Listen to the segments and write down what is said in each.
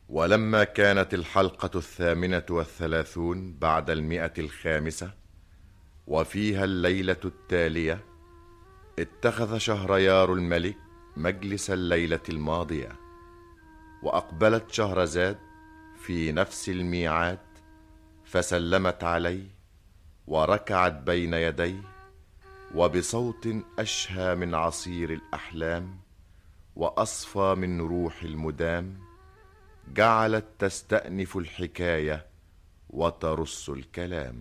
ولما كانت الحلقة الثامنة والثلاثون بعد المئة الخامسة وفيها الليلة التالية اتخذ شهريار الملك مجلس الليلة الماضية وأقبلت شهرزاد في نفس الميعاد فسلمت عليه وركعت بين يديه وبصوت أشهى من عصير الأحلام وأصفى من روح المدام جعلت تستأنف الحكاية وترص الكلام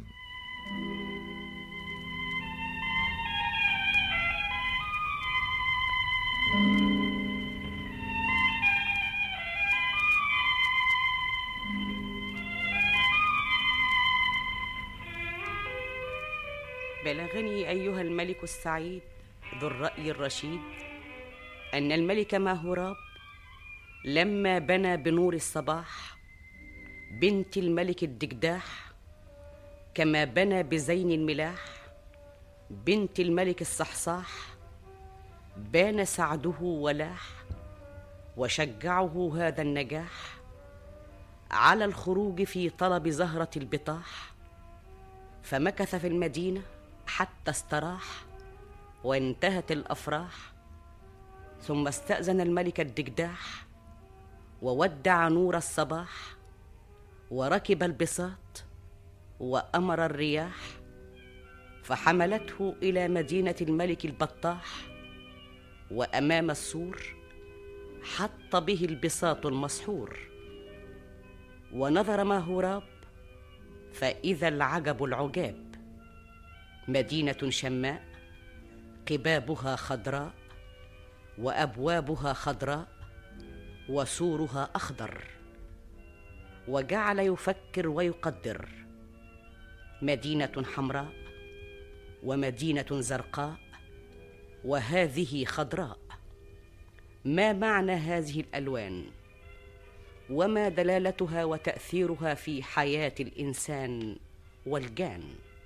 بلغني أيها الملك السعيد ذو الرأي الرشيد أن الملك ماهوراب لما بنى بنور الصباح بنت الملك الدجداح كما بنى بزين الملاح بنت الملك الصحصاح بان سعده ولاح وشجعه هذا النجاح على الخروج في طلب زهرة البطاح فمكث في المدينة حتى استراح وانتهت الأفراح ثم استأذن الملك الدجداح وودع نور الصباح وركب البساط وأمر الرياح فحملته إلى مدينة الملك البطاح وأمام السور حط به البساط المسحور ونظر ماهوراب فإذا العجب العجاب مدينة شماء قبابها خضراء وأبوابها خضراء وسورها أخضر وجعل يفكر ويقدر مدينة حمراء ومدينة زرقاء وهذه خضراء ما معنى هذه الألوان وما دلالتها وتأثيرها في حياة الإنسان والجان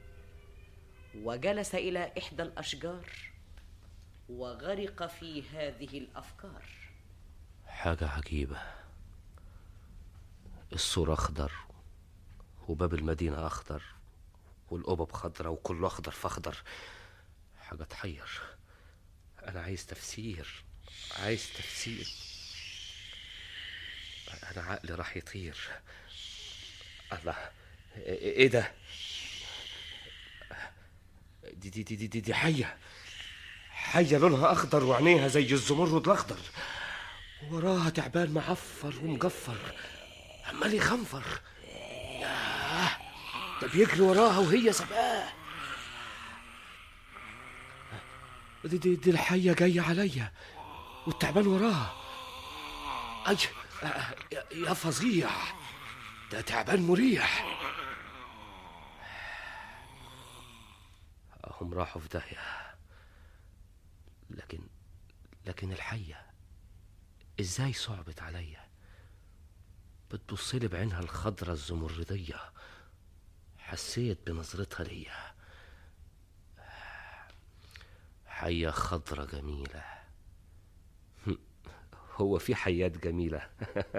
وجلس إلى إحدى الأشجار وغرق في هذه الأفكار حاجة عجيبة السور أخضر وباب المدينة أخضر والقبب خضرة وكله أخضر فأخضر حاجة تحير أنا عايز تفسير عايز تفسير أنا عقلي راح يطير الله إيه ده دي دي دي دي, دي, دي حية حية لونها أخضر وعينيها زي الزمرد الأخضر وراها تعبان معفر ومجفر عمال يخنفر ياه ده بيجري وراها وهي سبقاه دي, دي, دي الحية جاية عليا والتعبان وراها أي يا- يا فظيع ده تعبان مريح هم راحوا في داهية لكن لكن الحية ازاي صعبت عليا بتبصلي بعينها الخضرة الزمردية حسيت بنظرتها ليا حية خضرة جميلة هو في حيات جميلة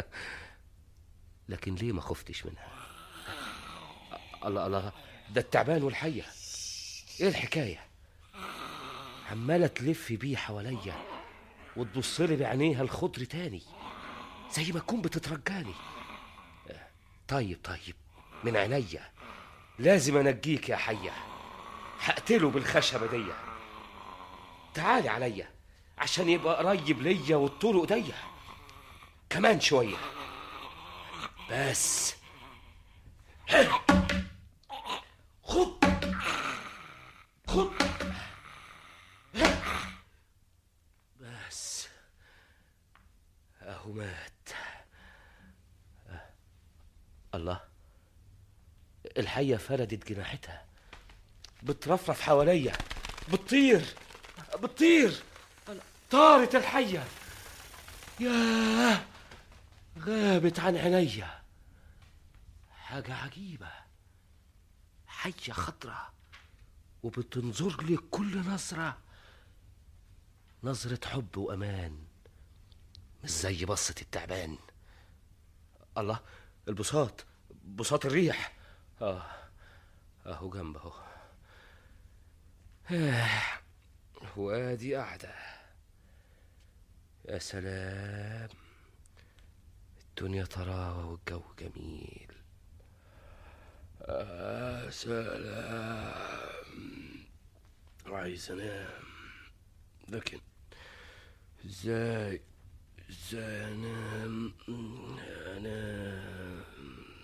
لكن ليه ما خفتش منها الله الله ده التعبان والحية ايه الحكاية عمالة تلف بيه حواليا وتبصلي بعينيها الخضر تاني زي ما تكون بتترجاني طيب طيب من عينيا لازم انجيك يا حية هقتله بالخشبة دي تعالي عليا عشان يبقى قريب ليا وطوله ايديا كمان شوية بس خد خد بس اهو مات أه. الله الحية فردت جناحتها بترفرف حواليا بتطير بتطير طارت الحية ياه غابت عن عينيا حاجة عجيبة حية خضرة وبتنظر لي كل نظرة نظرة حب وأمان مش زي بصة التعبان الله البساط بساط الريح اه اهو جنبه اهو آه، وادي قاعدة يا سلام الدنيا طراوة والجو جميل آه سلام عايز انام لكن ازاي ازاي انام انام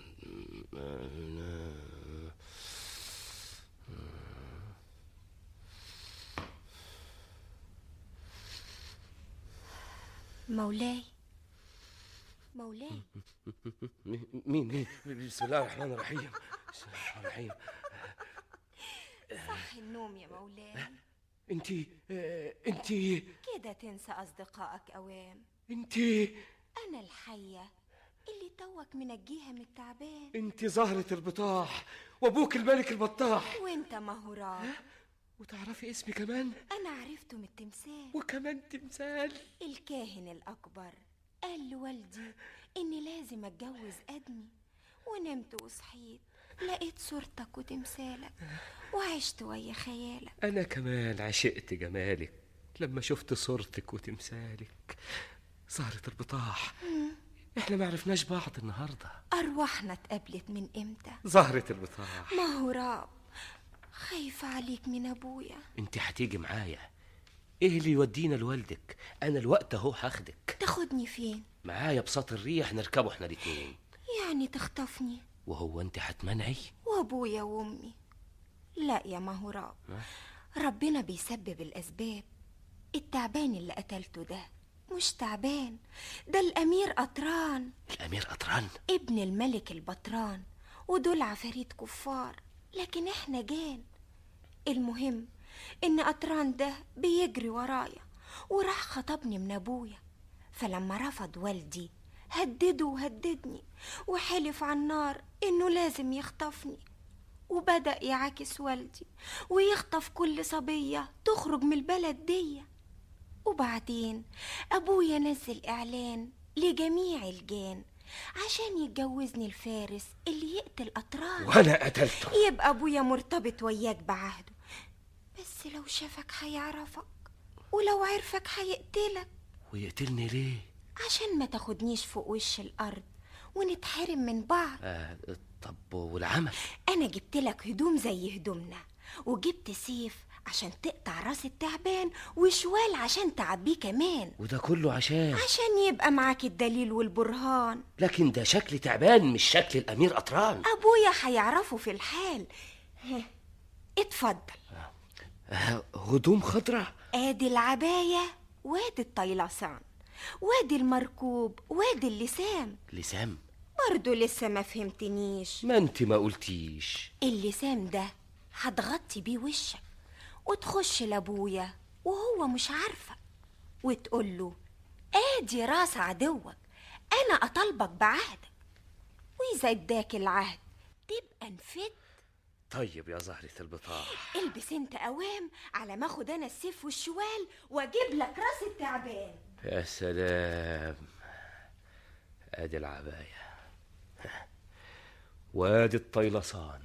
انام مولاي مولاي مين مين بسم الله الرحمن الرحيم بسم الله الرحمن الرحيم صح النوم يا مولاي انتي آه، انتي كده تنسى أصدقائك أوام انتي أنا الحية اللي توك منجيها من التعبان انتي زهرة البطاح وابوك الملك البطاح وانت مهوراب وتعرفي اسمي كمان أنا عرفته من التمثال وكمان تمثال الكاهن الأكبر قال لوالدي إني لازم أتجوز أدمي ونمت وصحيت لقيت صورتك وتمثالك وعشت ويا خيالك انا كمان عشقت جمالك لما شفت صورتك وتمثالك زهرة البطاح احنا ما عرفناش بعض النهارده أرواحنا اتقابلت من إمتى زهرة البطاح مهوراب خايفة عليك من أبويا انت هتيجي معايا ايه اللي يودينا لوالدك انا الوقت اهو هاخدك تاخدني فين معايا بساط الريح نركبه احنا الاتنين يعني تخطفني وهو انت هتمنعي وأبويا وأمي لا يا مهوراب ربنا بيسبب الأسباب التعبان اللي قتلته ده مش تعبان ده الأمير قطران الامير قطران ابن الملك البطران ودول عفاريت كفار لكن احنا جان المهم ان قطران ده بيجري ورايا وراح خطبني من ابويا فلما رفض والدي هدده وهددني وحلف على النار انه لازم يخطفني وبدأ يعاكس والدي ويخطف كل صبية تخرج من البلد دي وبعدين أبويا نزل إعلان لجميع الجان عشان يتجوزني الفارس اللي يقتل أطران وانا قتلته يبقى أبويا مرتبط وياك بعهده بس لو شافك هيعرفك ولو عرفك هيقتلك ويقتلني ليه عشان ما تاخدنيش فوق وش الأرض ونتحرم من بعض آه طب والعمل أنا جبت لك هدوم زي هدومنا وجبت سيف عشان تقطع راس التعبان وشوال عشان تعبيه كمان وده كله عشان عشان يبقى معاك الدليل والبرهان لكن ده شكل تعبان مش شكل الامير قطران أبويا هيعرفه في الحال ها، اتفضل آه هدوم خضراء ادي العباية وادي الطيلسان وادي المركوب وادي اللسام لسام برضو لسه ما فهمتنيش ما انت ما قلتيش اللسام ده هتغطي بيه وشك وتخش لابويا وهو مش عارفك وتقول له ادي راس عدوك انا اطالبك بعهدك واذا اداك العهد تبقى نفدت طيب يا زهرة البطاح البس انت قوام على ما اخد انا السيف والشوال واجيب لك راس التعبان يا سلام ادي العباية وادي الطيلسان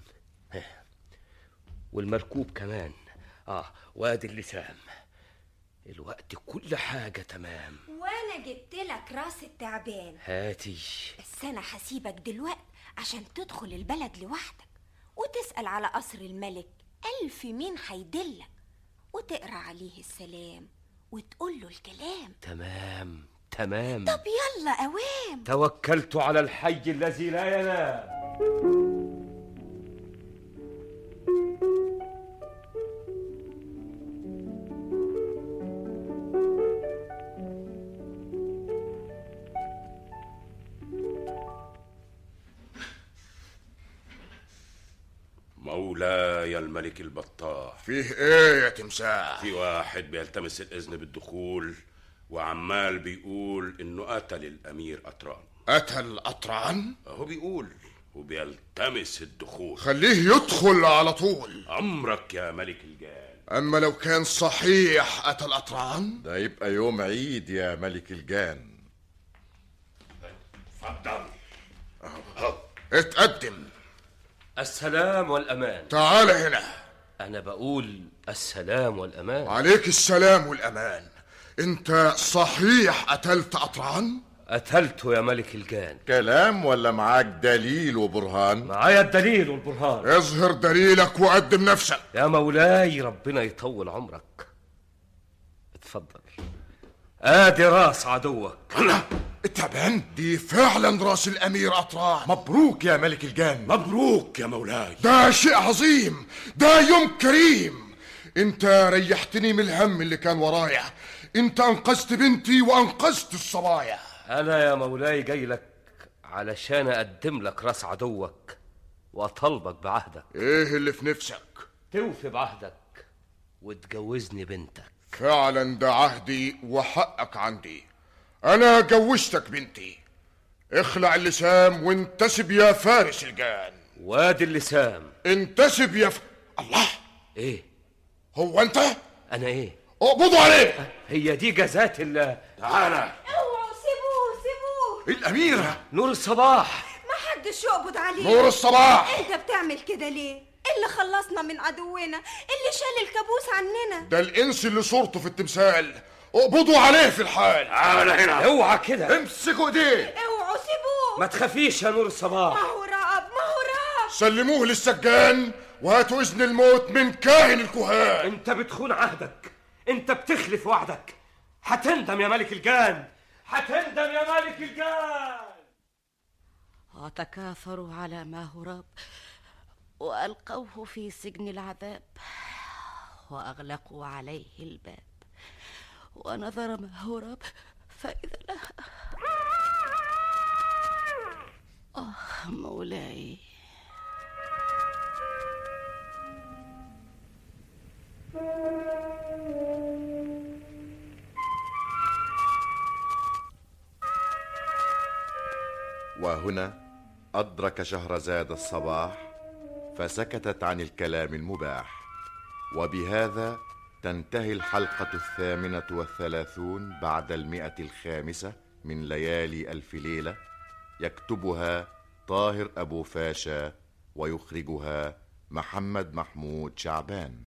والمركوب كمان اه وادي اللسام الوقت كل حاجة تمام وانا جبت لك راس التعبان هاتي بس انا هسيبك دلوقت عشان تدخل البلد لوحدك وتسأل على قصر الملك ألف مين هيدلك وتقرا عليه السلام وتقول له الكلام تمام تمام طب يلا أوام توكلت على الحي الذي لا ينام مولاي الملك البطاح فيه ايه يا تمساح في واحد بيلتمس الإذن بالدخول وعمال بيقول إنه قتل الأمير أطران قتل قطران أهو بيقول وبيلتمس الدخول خليه يدخل على طول أمرك يا ملك الجان اما لو كان صحيح قتل قطران ده يبقى يوم عيد يا ملك الجان اتفضل اتقدم السلام والأمان تعال هنا أنا بقول السلام والأمان عليك السلام والأمان انت صحيح قتلت أطران؟ قتلته يا ملك الجان كلام ولا معاك دليل وبرهان معايا الدليل والبرهان اظهر دليلك وقدم نفسك يا مولاي ربنا يطول عمرك اتفضل ادي راس عدوك أنا التعبان دي فعلا راس الأمير أطران مبروك يا ملك الجان مبروك يا مولاي ده شيء عظيم ده يوم كريم انت ريحتني من الهم اللي كان ورايا انت انقذت بنتي وانقذت الصبايا انا يا مولاي جاي لك علشان اقدم لك راس عدوك واطالبك بعهدك ايه اللي في نفسك توفي بعهدك وتجوزني بنتك فعلا ده عهدي وحقك عندي انا جوزتك بنتي اخلع اللسام وانتسب يا فارس الجان وادي اللسام انتسب يا ف... الله ايه هو انت انا ايه اقبضوا عليه هي دي جزات الله تعالى اوعوا سيبوه سيبوه الأميرة نور الصباح ما حدش يقبض عليه نور الصباح انت بتعمل كده ليه اللي خلصنا من عدونا اللي شال الكابوس عننا ده الانس اللي صورته في التمثال اقبضوا عليه في الحال تعالى هنا اوعى كده امسكوا ايديه اوعوا سيبوه ما تخافيش يا نور ما الصباح هو رعب ما هو رعب سلموه للسجان وهاتوا اذن الموت من كاهن الكهان انت بتخون عهدك انت بتخلف وعدك هتندم يا ملك الجان هتندم يا ملك الجان وتكاثروا على ما هرب والقوه في سجن العذاب واغلقوا عليه الباب ونظر ما هرب فاذا له اه مولاي وهنا أدرك شهرزاد الصباح فسكتت عن الكلام المباح وبهذا تنتهي الحلقة الثامنة والثلاثون بعد المئة الخامسة من ليالي ألف ليلة يكتبها طاهر أبو فاشا ويخرجها محمد محمود شعبان